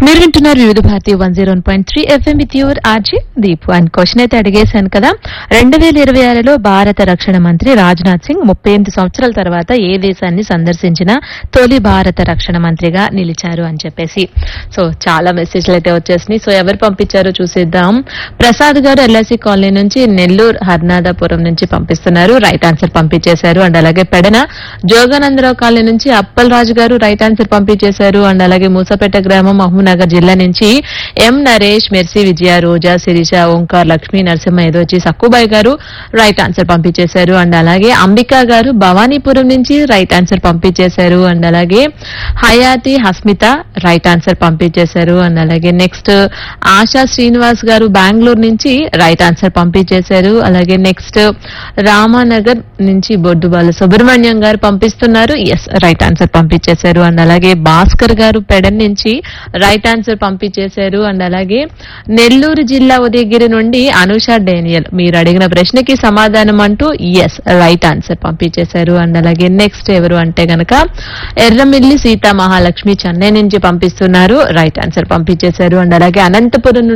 మీరు వింటున్నారు Vividh Bharati one zero point three FM with your RJ Deep one question అయితే అడిగేశాను కదా రెండు వేల ఇరవై ఆరులో భారత రక్షణ మంత్రి రాజ్నాథ్ సింగ్ ముప్పై ఎనిమిది సంవత్సరాల తర్వాత ఏ దేశాన్ని సందర్శించిన తొలి భారత రక్షణ మంత్రిగా నిలిచారు అని చెప్పేసి సో చాలా మెసేజ్లు అయితే వచ్చేసినాయి సో ఎవరు పంపించారో చూసేద్దాం ప్రసాద్ గారు ఎల్ఐసి కాలనీ నుంచి నెల్లూరు హర్నాదాపురం నుంచి పంపిస్తున్నారు రైట్ ఆన్సర్ పంపించేశారు అండ్ అలాగే పెడన జోగానందరావు కాలనీ నుంచి అప్పల్ రాజు గారు రైట్ ఆన్సర్ పంపించేశారు అండ్ అలాగే మూసపేట గ్రామం మహబూబ్నగర్ జిల్లా నుంచి ఎం నరేష్ మెర్సీ విజయ రోజా శిరీష ఓంకార్ లక్ష్మీ నరసింహ ఏదోచి సక్కుబాయ్ గారు రైట్ ఆన్సర్ పంపించేశారు అండ్ అలాగే అంబికా గారు భవానీపురం నుంచి రైట్ ఆన్సర్ పంపించేశారు అండ్ అలాగే హయాతి హస్మిత రైట్ ఆన్సర్ పంపించేశారు అండ్ అలాగే నెక్స్ట్ ఆశా శ్రీనివాస్ గారు బెంగళూరు నుంచి రైట్ ఆన్సర్ పంపించేశారు అలాగే నెక్స్ట్ రామానగర్ నుంచి బొడ్డు బాల సుబ్రహ్మణ్యం గారు పంపిస్తున్నారు ఎస్ రైట్ ఆన్సర్ పంపించేశారు అండ్ అలాగే భాస్కర్ గారు పెడన్ నుంచి రైట్ ఆన్సర్ పంపించేశారు అండ్ అలాగే నెల్లూరు జిల్లా ఉదయగిరి నుండి అనుష డేనియల్ మీరు అడిగిన ప్రశ్నకి సమాధానం అంటూ ఎస్ రైట్ ఆన్సర్ పంపించేశారు అండ్ అలాగే నెక్స్ట్ ఎవరు అంటే గనక ఎర్రమిల్లి సీతా మహాలక్ష్మి చెన్నై నుంచి పంపిస్తున్నారు రైట్ ఆన్సర్ పంపించేశారు అండ్ అలాగే అనంతపురం నుండి